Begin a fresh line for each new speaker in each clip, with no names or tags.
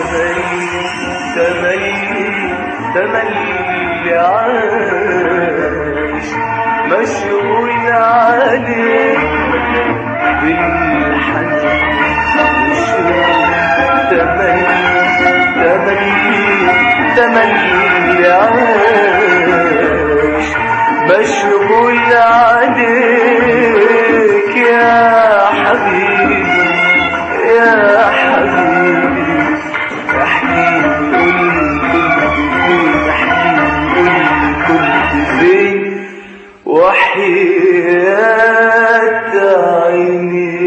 تملي تملي تملي عايش مشغول عليك بالحنين والشوق تملي تملي تملي عايش مشغول عليك يا حبيبي يا حبيبي احكي قولي كل احكي قولي كل فين وحياة عيني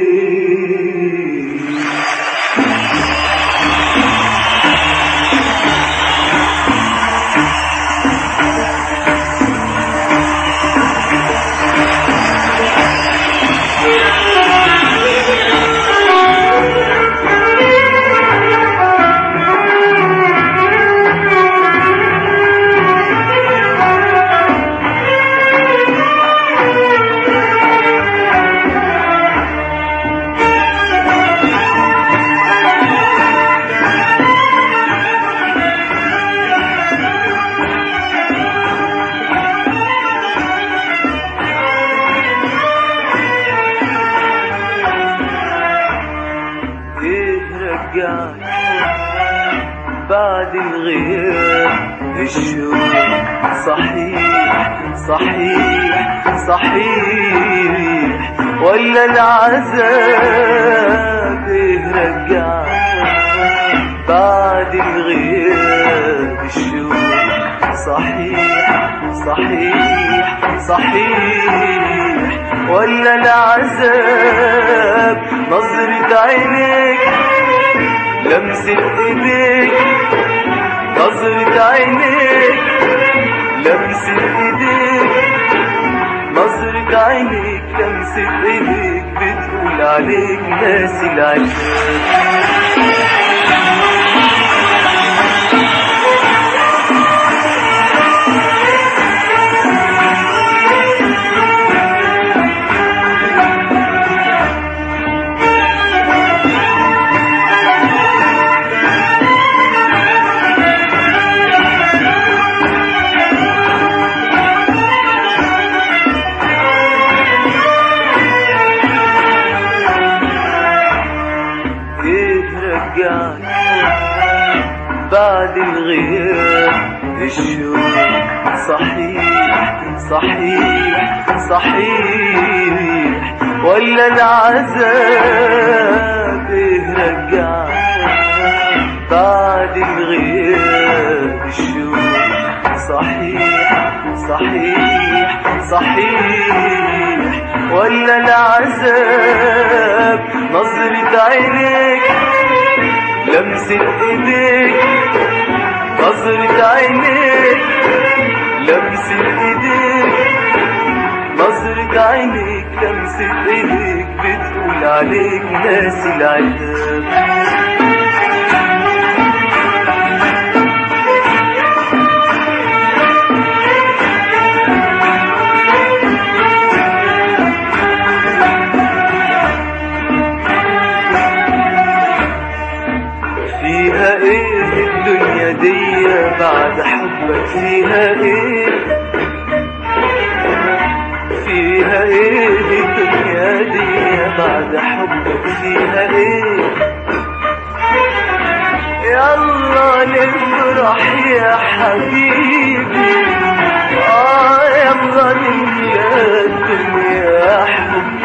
ايه رجعك بعد الغياب الشوق صحيح صحيح صحيح ولا العذاب ايه رجعك بعد الغياب الشوق صحيح صحيح صحيح ولا العذاب نظرة عينيك لمسة ايديك نظرة عينيك لمسة ايديك نظرة عينيك لمسة ايديك بتقول عليك ناسي العشاق ايه رجعك بعد الغياب الشوق صحيح صحيح صحيح ولا العذاب ايه رجعك بعد الغياب الشوق صحيح صحيح صحيح ولا العذاب نظرة عينيك لمسة ايديك نظرة عينيك لمسة ايديك نظرة عينيك لمسة ايديك بتقول عليك ناسي العذاب فيها ايه الدنيا دي بعد حبك فيها ايه فيها ايه الدنيا دي بعد حبك فيها ايه يلا نفرح يا حبيبي اه يلا نملى الدنيا حب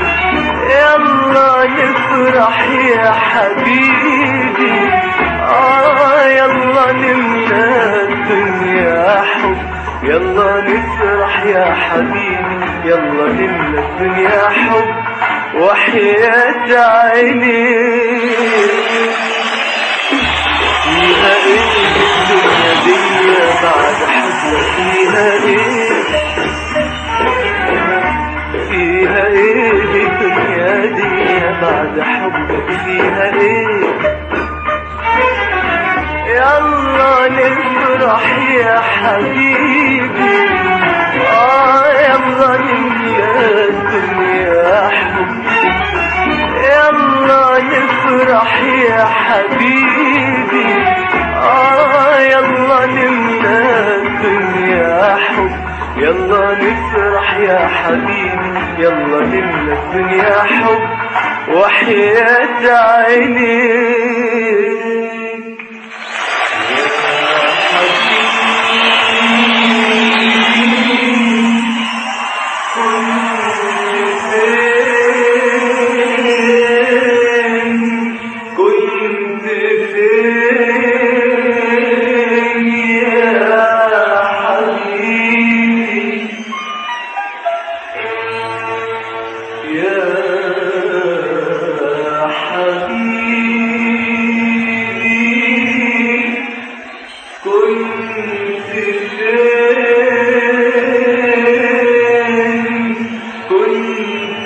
يلا نفرح يا حبيبي آه يلا نملى الدنيا حب يلا نفرح يا حبيبي يلا نملى الدنيا حب وحياة عيني فيها ايه الدنيا دي بعد حبك فيها ايه فيها ايه الدنيا دي بعد حبك فيها ايه يلا نفرح يا حبيبي اه يلا نملى الدنيا حب يلا نفرح يا حبيبي يلا نفرح يا حبيبي يلا نملى الدنيا حب وحياة عينيك كنت فين يا حبيبي يا حبيبي كنت فين كنت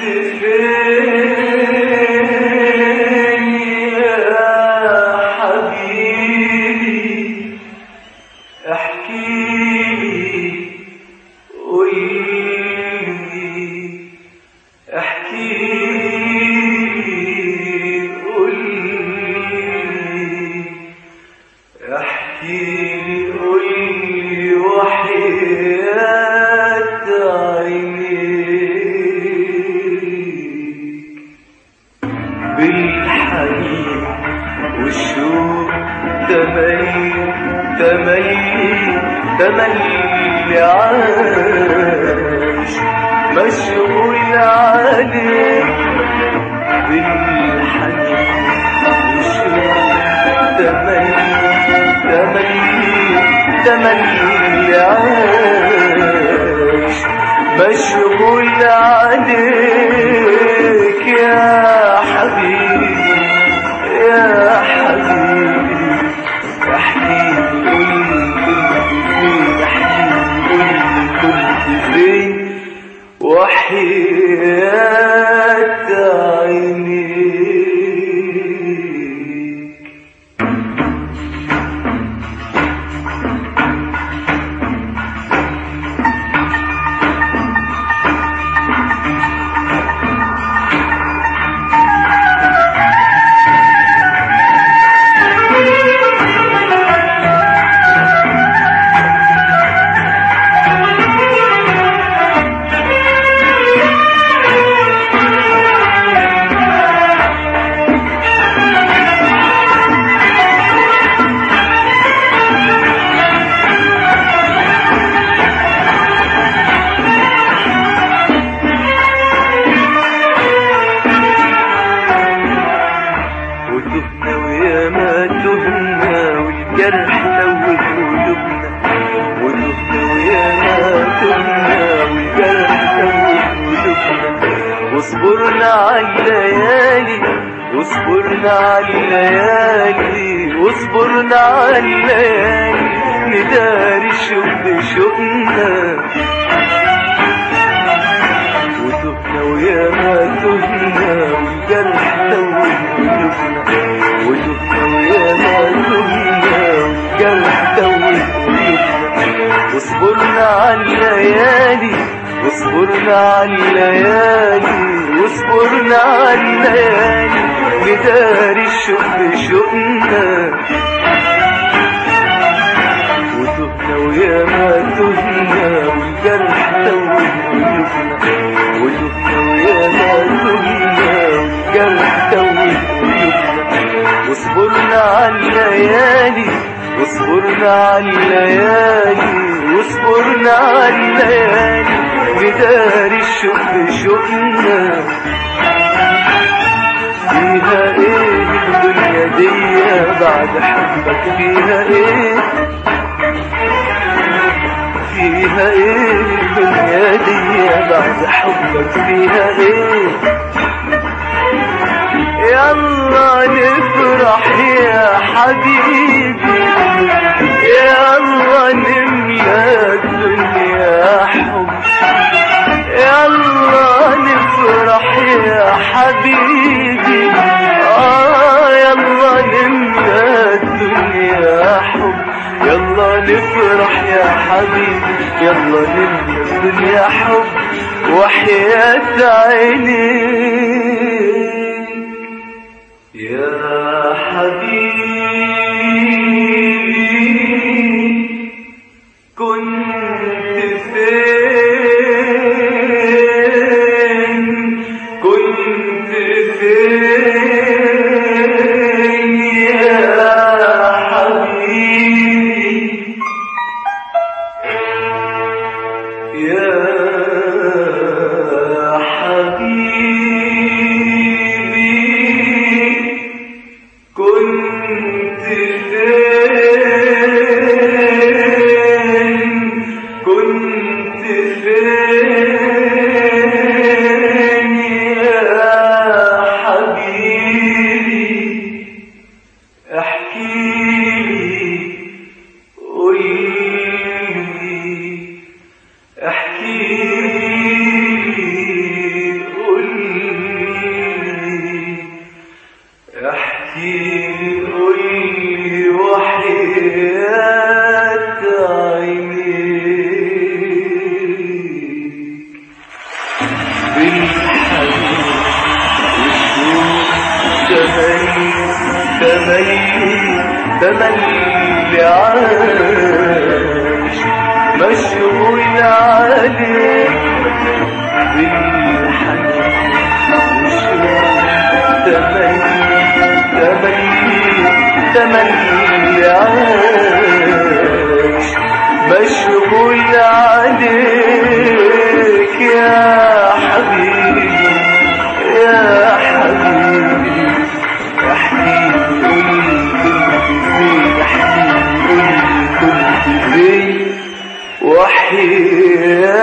فين يا حبيبي احكيلي قولي احكيلي قولي احكيلي قولي وحياة عينيك بالحنين والشوق تملي تملي تملي عايش مشغول عليك بالحنين والشوق تملي تملي تملي عايش مشغول عليك يا حبيبي يا حبيبي احكيلي قولي كنت فين احكيلي قولي كنت فين وحياة عينيك وتهنا ويا ما تهنا والجرح لوث قلوبنا وتهنا ويا ما تهنا والجرح لوث قلوبنا واصبرنا على الليالي واصبرنا على الليالي واصبرنا على الليالي نداري الشوق بشوقنا وتهنا ويا ما تهنا والجرح توه قلوبنا وتهنا ويا ما تهنا والجرح توه قلوبنا واصبرنا على الليالي واصبرنا على الليالي واصبرنا على الليالي نداري الشوق بشوقنا وتهنا ويا ما تهنا والجرح توه قلوبنا وتهنا ويا ما تهنا والجرح توه قلوبنا واصبرنا على الليالي واصبرنا على الليالي واصبرنا على الليالي نداري الشوق بشوقنا فيها ايه الدنيا دي بعد حبك فيها ايه فيها ايه الدنيا دي بعد حبك فيها ايه يلا نفرح يا حبيبي يلا نملى الدنيا حب يلا نفرح يا حبيبي آه يلا نملى الدنيا حب يلا نفرح يا حبيبي يلا نملى الدنيا حب وحياة عينيك يا حبيبي كنت فين احكيلي قولي وحياة عينيك بالحنين تملي تملي تملي عاش مشغول عليك بالحنين تملي تملي تملي عاش مشغول عليك يا حبيبي يا حبيبي احكي قولي كنت فين احكي قولي كنت فين وحياة